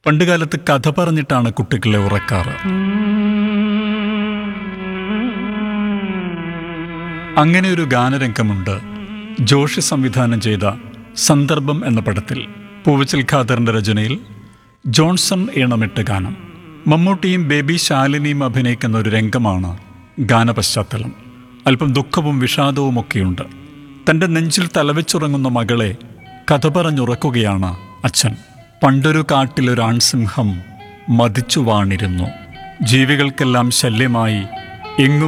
പണ്ടുകാലത്ത് കഥ പറഞ്ഞിട്ടാണ് കുട്ടികളെ ഉറക്കാറ് അങ്ങനെ ഒരു ഗാനരംഗമുണ്ട് ജോഷി സംവിധാനം ചെയ്ത സന്ദർഭം എന്ന പടത്തിൽ പൂവച്ചൽ ഖാദറിന്റെ രചനയിൽ ജോൺസൺ ഈണമിട്ട ഗാനം മമ്മൂട്ടിയും ബേബി ശാലിനിയും അഭിനയിക്കുന്ന ഒരു രംഗമാണ് ഗാനപശ്ചാത്തലം അല്പം ദുഃഖവും വിഷാദവും ഒക്കെയുണ്ട് തൻ്റെ നെഞ്ചിൽ തലവെച്ചുറങ്ങുന്ന മകളെ കഥ പറഞ്ഞുറക്കുകയാണ് അച്ഛൻ പണ്ടൊരു കാട്ടിലൊരു ആൺസിംഹം മതിച്ചു വാണിരുന്നു ജീവികൾക്കെല്ലാം ശല്യമായി എങ്ങും